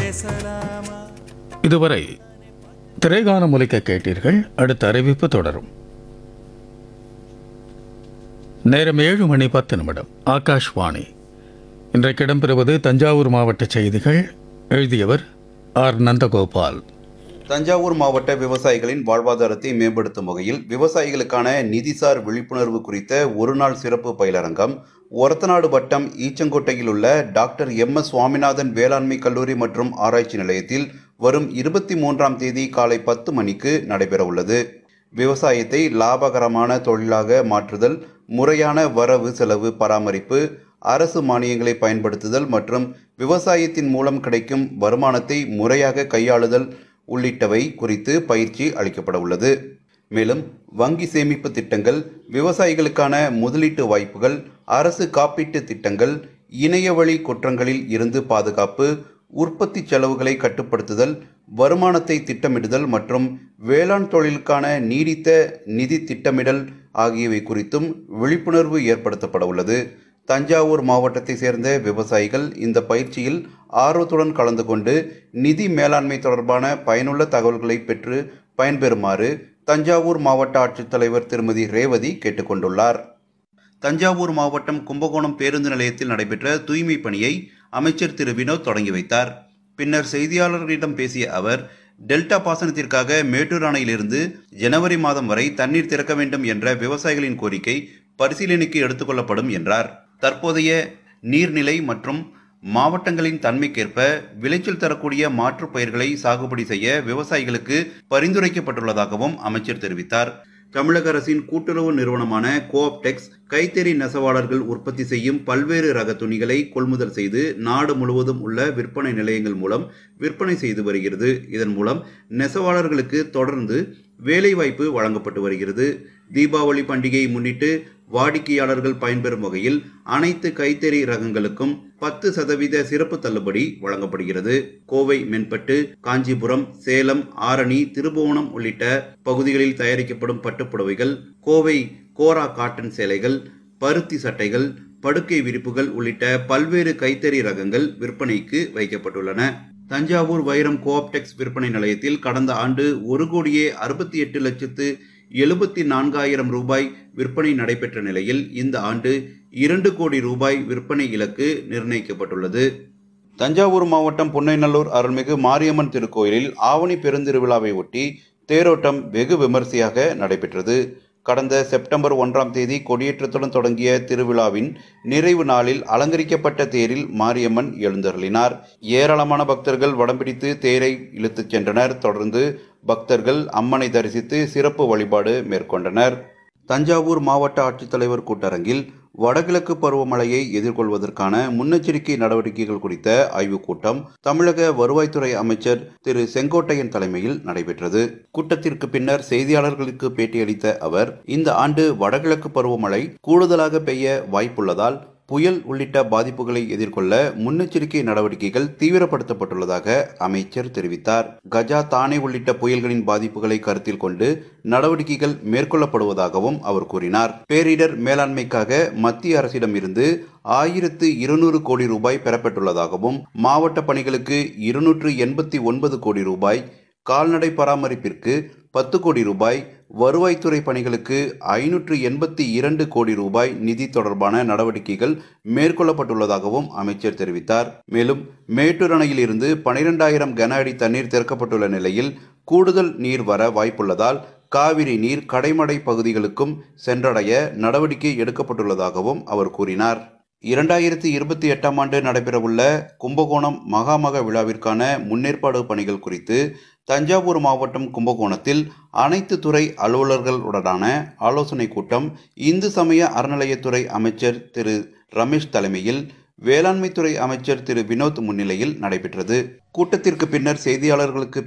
பேசலாமா இதுவரை திரைகானம் ஒலிக்க கேட்டீர்கள் அடுத்த அறிவிப்பு தொடரும் நேரம் ஏழு மணி பத்து நிமிடம் ஆகாஷ்வாணி இன்றைக்கு இடம்பெறுவது தஞ்சாவூர் மாவட்ட செய்திகள் எழுதியவர் ஆர் நந்தகோபால் தஞ்சாவூர் மாவட்ட விவசாயிகளின் வாழ்வாதாரத்தை மேம்படுத்தும் வகையில் விவசாயிகளுக்கான நிதிசார் விழிப்புணர்வு குறித்த ஒருநாள் சிறப்பு பயிலரங்கம் ஒரத்தநாடு வட்டம் ஈச்சங்கோட்டையில் உள்ள டாக்டர் எம் எஸ் சுவாமிநாதன் வேளாண்மை கல்லூரி மற்றும் ஆராய்ச்சி நிலையத்தில் வரும் இருபத்தி மூன்றாம் தேதி காலை பத்து மணிக்கு நடைபெற உள்ளது விவசாயத்தை லாபகரமான தொழிலாக மாற்றுதல் முறையான வரவு செலவு பராமரிப்பு அரசு மானியங்களை பயன்படுத்துதல் மற்றும் விவசாயத்தின் மூலம் கிடைக்கும் வருமானத்தை முறையாக கையாளுதல் உள்ளிட்டவை குறித்து பயிற்சி அளிக்கப்பட உள்ளது மேலும் வங்கி சேமிப்பு திட்டங்கள் விவசாயிகளுக்கான முதலீட்டு வாய்ப்புகள் அரசு காப்பீட்டு திட்டங்கள் இணையவழி குற்றங்களில் இருந்து பாதுகாப்பு உற்பத்தி செலவுகளை கட்டுப்படுத்துதல் வருமானத்தை திட்டமிடுதல் மற்றும் வேளாண் தொழிலுக்கான நீடித்த நிதி திட்டமிடல் ஆகியவை குறித்தும் விழிப்புணர்வு ஏற்படுத்தப்பட உள்ளது தஞ்சாவூர் மாவட்டத்தை சேர்ந்த விவசாயிகள் இந்த பயிற்சியில் ஆர்வத்துடன் கலந்து கொண்டு நிதி மேலாண்மை தொடர்பான பயனுள்ள தகவல்களை பெற்று பயன்பெறுமாறு தஞ்சாவூர் மாவட்ட ஆட்சித்தலைவர் திருமதி ரேவதி கேட்டுக்கொண்டுள்ளார் தஞ்சாவூர் மாவட்டம் கும்பகோணம் பேருந்து நிலையத்தில் நடைபெற்ற தூய்மை பணியை அமைச்சர் திரு வினோத் தொடங்கி வைத்தார் பின்னர் செய்தியாளர்களிடம் பேசிய அவர் டெல்டா பாசனத்திற்காக மேட்டூர் அணையிலிருந்து ஜனவரி மாதம் வரை தண்ணீர் திறக்க வேண்டும் என்ற விவசாயிகளின் கோரிக்கை பரிசீலனைக்கு எடுத்துக்கொள்ளப்படும் என்றார் தற்போதைய நீர்நிலை மற்றும் மாவட்டங்களின் தன்மைக்கேற்ப விளைச்சல் தரக்கூடிய மாற்றுப் பயிர்களை சாகுபடி செய்ய விவசாயிகளுக்கு பரிந்துரைக்கப்பட்டுள்ளதாகவும் அமைச்சர் தெரிவித்தார் தமிழக அரசின் கூட்டுறவு நிறுவனமான கோஆப்டெக்ஸ் கைத்தறி நெசவாளர்கள் உற்பத்தி செய்யும் பல்வேறு ரக துணிகளை கொள்முதல் செய்து நாடு முழுவதும் உள்ள விற்பனை நிலையங்கள் மூலம் விற்பனை செய்து வருகிறது இதன் மூலம் நெசவாளர்களுக்கு தொடர்ந்து வேலைவாய்ப்பு வழங்கப்பட்டு வருகிறது தீபாவளி பண்டிகையை முன்னிட்டு வாடிக்கையாளர்கள் பயன்பெறும் வகையில் அனைத்து கைத்தறி ரகங்களுக்கும் பத்து சதவீத சிறப்பு தள்ளுபடி வழங்கப்படுகிறது கோவை மென்பட்டு காஞ்சிபுரம் சேலம் ஆரணி திருபுவனம் உள்ளிட்ட பகுதிகளில் தயாரிக்கப்படும் பட்டுப்புடவைகள் கோவை கோரா காட்டன் சேலைகள் பருத்தி சட்டைகள் படுக்கை விரிப்புகள் உள்ளிட்ட பல்வேறு கைத்தறி ரகங்கள் விற்பனைக்கு வைக்கப்பட்டுள்ளன தஞ்சாவூர் வைரம் கோஆப்டெக்ஸ் விற்பனை நிலையத்தில் கடந்த ஆண்டு ஒரு கோடியே அறுபத்தி எட்டு லட்சத்து எழுபத்தி நான்காயிரம் ரூபாய் விற்பனை நடைபெற்ற நிலையில் இந்த ஆண்டு இரண்டு கோடி ரூபாய் விற்பனை இலக்கு நிர்ணயிக்கப்பட்டுள்ளது தஞ்சாவூர் மாவட்டம் பொன்னைநல்லூர் அருள்மிகு மாரியம்மன் திருக்கோயிலில் ஆவணி பெருந்திருவிழாவை ஒட்டி தேரோட்டம் வெகு விமரிசையாக நடைபெற்றது கடந்த செப்டம்பர் ஒன்றாம் தேதி கொடியேற்றத்துடன் தொடங்கிய திருவிழாவின் நிறைவு நாளில் அலங்கரிக்கப்பட்ட தேரில் மாரியம்மன் எழுந்தருளினார் ஏராளமான பக்தர்கள் வடம்பிடித்து தேரை இழுத்துச் சென்றனர் தொடர்ந்து பக்தர்கள் அம்மனை தரிசித்து சிறப்பு வழிபாடு மேற்கொண்டனர் தஞ்சாவூர் மாவட்ட ஆட்சித்தலைவர் கூட்டரங்கில் வடகிழக்கு பருவமழையை எதிர்கொள்வதற்கான முன்னெச்சரிக்கை நடவடிக்கைகள் குறித்த ஆய்வுக் கூட்டம் தமிழக வருவாய்த்துறை அமைச்சர் திரு செங்கோட்டையன் தலைமையில் நடைபெற்றது கூட்டத்திற்கு பின்னர் செய்தியாளர்களுக்கு பேட்டியளித்த அவர் இந்த ஆண்டு வடகிழக்கு பருவமழை கூடுதலாக பெய்ய வாய்ப்புள்ளதால் புயல் உள்ளிட்ட பாதிப்புகளை எதிர்கொள்ள முன்னெச்சரிக்கை நடவடிக்கைகள் தீவிரப்படுத்தப்பட்டுள்ளதாக அமைச்சர் தெரிவித்தார் கஜா தானே உள்ளிட்ட புயல்களின் பாதிப்புகளை கருத்தில் கொண்டு நடவடிக்கைகள் மேற்கொள்ளப்படுவதாகவும் அவர் கூறினார் பேரிடர் மேலாண்மைக்காக மத்திய அரசிடம் இருந்து ஆயிரத்து இருநூறு கோடி ரூபாய் பெறப்பட்டுள்ளதாகவும் மாவட்ட பணிகளுக்கு இருநூற்று எண்பத்தி ஒன்பது கோடி ரூபாய் கால்நடை பராமரிப்பிற்கு பத்து கோடி ரூபாய் வருவாய்த்துறை பணிகளுக்கு ஐநூற்று எண்பத்தி இரண்டு கோடி ரூபாய் நிதி தொடர்பான நடவடிக்கைகள் மேற்கொள்ளப்பட்டுள்ளதாகவும் அமைச்சர் தெரிவித்தார் மேலும் மேட்டூர் அணையில் இருந்து பனிரெண்டாயிரம் கன அடி தண்ணீர் திறக்கப்பட்டுள்ள நிலையில் கூடுதல் நீர் வர வாய்ப்புள்ளதால் காவிரி நீர் கடைமடை பகுதிகளுக்கும் சென்றடைய நடவடிக்கை எடுக்கப்பட்டுள்ளதாகவும் அவர் கூறினார் இரண்டாயிரத்தி இருபத்தி எட்டாம் ஆண்டு நடைபெறவுள்ள கும்பகோணம் மகாமக விழாவிற்கான முன்னேற்பாடு பணிகள் குறித்து தஞ்சாவூர் மாவட்டம் கும்பகோணத்தில் அனைத்து துறை அலுவலர்களுடனான ஆலோசனைக் கூட்டம் இந்து சமய அறநிலையத்துறை அமைச்சர் திரு ரமேஷ் தலைமையில் வேளாண்மைத்துறை அமைச்சர் திரு வினோத் முன்னிலையில் நடைபெற்றது கூட்டத்திற்கு பின்னர் செய்தியாளர்களுக்கு